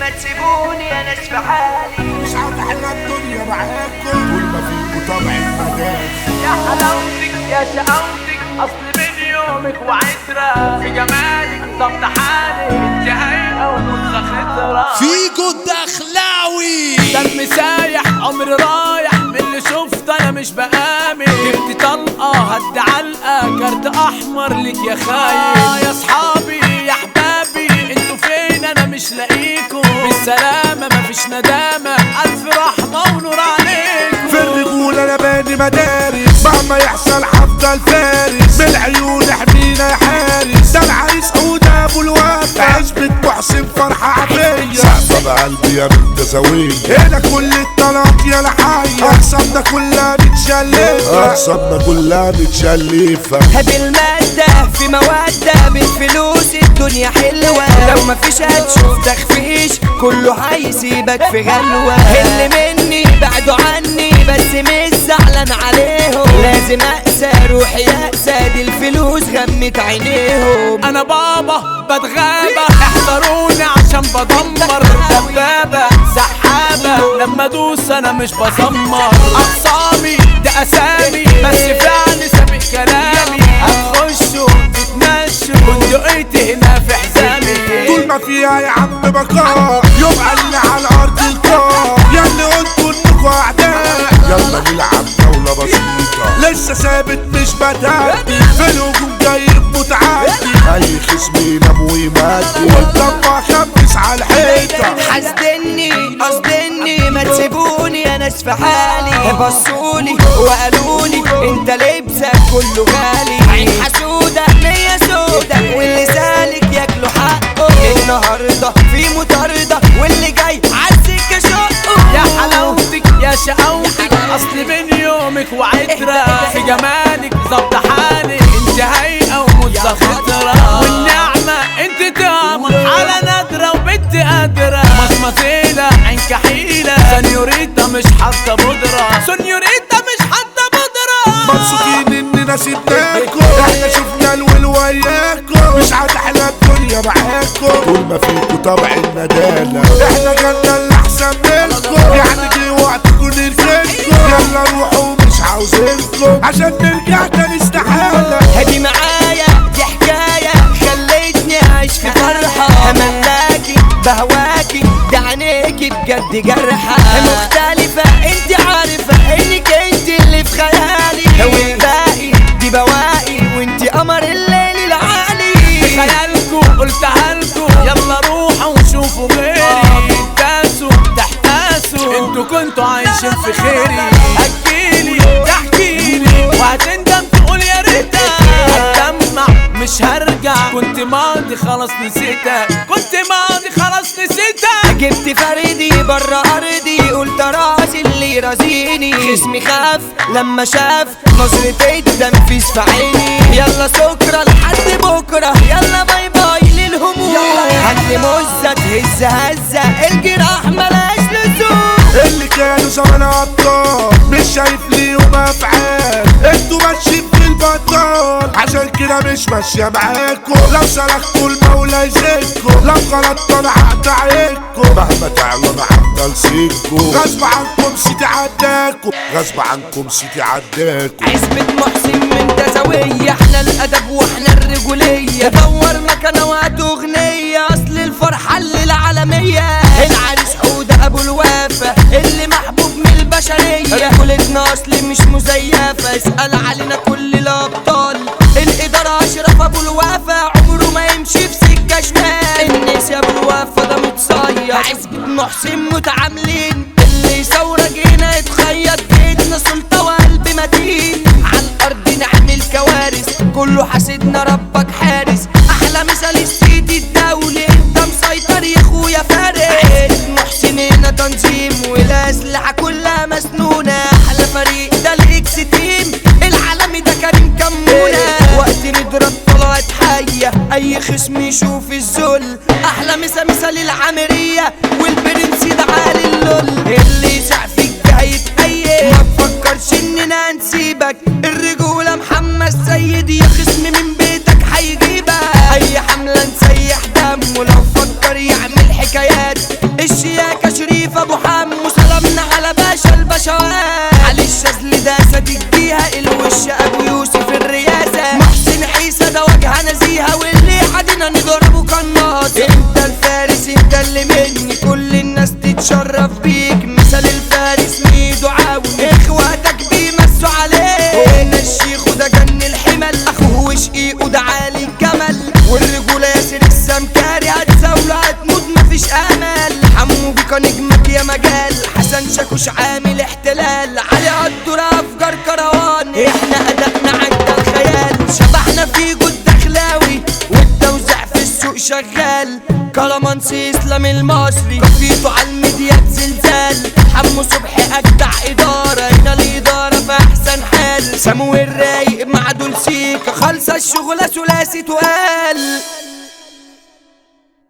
ما تسيبوني انا ناس في حالي مش هتحلى الدنيا معاكم طول ما فيكوا طبع المدام يا حلاوتك يا شقاوتك اصل من يومك وعترة في جمالك ضبط حالك انت هيئة ونص خطرة فيجو الدخلاوي دم سايح عمر رايح من اللي شفت انا مش بآمن جبت طلقة هد علقة كارت احمر ليك يا خاين يا صحابي يا احبابي انتوا فين انا مش لاقيكم بالسلامة مفيش ندامة الف رحمة ونور عليكم في الرجولة انا باني مدارس مهما يحصل هفضل فارس بالعيون احمينا يا حارس ده العريس عود ابو الوفا عزبة محسن فرحة عافية سقفة بقلبي يا بنت زوية هنا كل الطلاق يا لحية اقسامنا كلها متشلفة اقسامنا كلها متشلفة بالمادة في مودة بالفلوس الدنيا حلوة لو مفيش هتشوف تخفيش كله هيسيبك في غلوة اللي مني بعدوا عني بس مش زعلان عليهم لازم اقسى روحي يأسى دي الفلوس غمت عينيهم انا بابا بتغابى احذروني عشان بدمر دبابة سحابة لما ادوس انا مش بزمر اقسامي ده اسامي بس فعلي سابق كلامي هتخشوا تتمشوا بندقيتي هنا في حزامي طول ما فيها يا عم بقاء يبقى اللي على الارض القاع يا اللي قلتوا انكوا اعداء يلا نلعب جولة بسيطة لسه ثابت مش بتهدي في الهجوم جاي متعدي اي خصم ينام ويمدي والضبة خمس على الحيطة حسدني قصدني ما تسيبوني انا في حالي بصولي وقالولي انت لبسك كله غالي عين حسودة نية سودة واللي سالك ياكلوا حقه النهاردة في مطاردة واللي جاي عالسكة شقه يا حلاوتك يا شقاوتك اصل من يومك وعترة في جمالك ظبط حالك انت هيئة ومدة خطرة والنعمة انت تامر على نادرة وبنت قادرة مصمصيلة عين كحيلة سنيوريتا مش حاطة بودرة سنيوريتا مش حاطة بودرة مبسوطين اننا سيبناكم احنا شفنا الول وياكم مش هتحلى الدنيا معاكم طول ما فيكوا طبع الندالة احنا جالنا اللي احسن منكم يعني جه وقتكم نركنكم يلا روحوا مش عاوزينكم عشان نرجع تاني استحالة هدي معايا دي حكاية خلتني أعيش في فرحة هملاكي بهواكي دي عينيكي بجد جرحة مختلفة انت عارفة انك انت اللي في خيالي والباقي دي بواقي وانت قمر الليل العالي خيالكوا قلتها لكوا يلا روحوا وشوفوا غيري انتاسوا تحتاسوا انتوا كنتوا عايشين في خيري هتجيلي تحكيلي وهتندم تقول يا ريتك هتدمع مش هرجع كنت ماضي خلاص نسيتك كنت ماضي خلاص نسيتك جبت فردي برا ارضي قلت راسي اللي رازيني خصمي خاف لما شاف نظرة التنفيذ في عيني يلا سكرة لحد بكرة يلا باي باي للهموم هات مزة تهز هزة الجراح ملاش لزوم اللي كانوا زمان ابطال مش شايف ليهم افعال انتوا ماشيين في البطال عشان كده مش ماشيه معاكم لو سلكتوا المولى يزيدكم لو غلطتوا انا هقطع عينكم مهما تعلوا انا هفضل سيدكم غصب عنكم سيتي عداكم غصب عنكم سيتي عداكم عزبة محسن من تزاوية احنا الادب واحنا الرجولية دور مكانة وقت اغنية اصل الفرحة اللي العالمية العريس حودة ابو الوافة اللي محبوب من البشرية رجولتنا اصل مش مزيفة اسأل علينا كل الابطال الادارة اشرف ابو الوافة عمره ما يمشي في سكة شمال الناس يا ابو الوافة ده متصير عزبة محسن متعاملين اللي يصور جينا يتخيط بيتنا سلطة وقلب متين على الارض نعمل كوارث كله حاسدنا ربك حارس احلى مثال السيد الدولي انت مسيطر يا اخويا فارس محسن هنا تنظيم والاسلحه كلها مسنونه احلى فريق ده الاكس تيم العالمي ده كريم كمونه وقت نضرب طلعت حيه اي خصم يشوف الذل احلى مسا مثال العامريه والبرنس ده عالي اللول اللي يسع فيك ده هيتأيد ما تفكرش اننا هنسيبك الرجولة محمد سيد يا خصم من بيتك هيجيبك اي حملة نسيح دم ولو فكر يعمل حكايات الداري هتزاوله هتموت مفيش امل حمو بيكا نجمك يا مجال حسن شاكوش عامل احتلال علي قدر افجار كروان احنا ادائنا عدى الخيال شبحنا في جود دخلاوي والتوزيع في السوق شغال كلامانسي اسلام المصري كفيته على الميديا زلزال حمو صبحي اجدع اداره هنا الاداره في احسن حال سمو الرايق مع دول سيكا خالصه الشغله ثلاثي تقال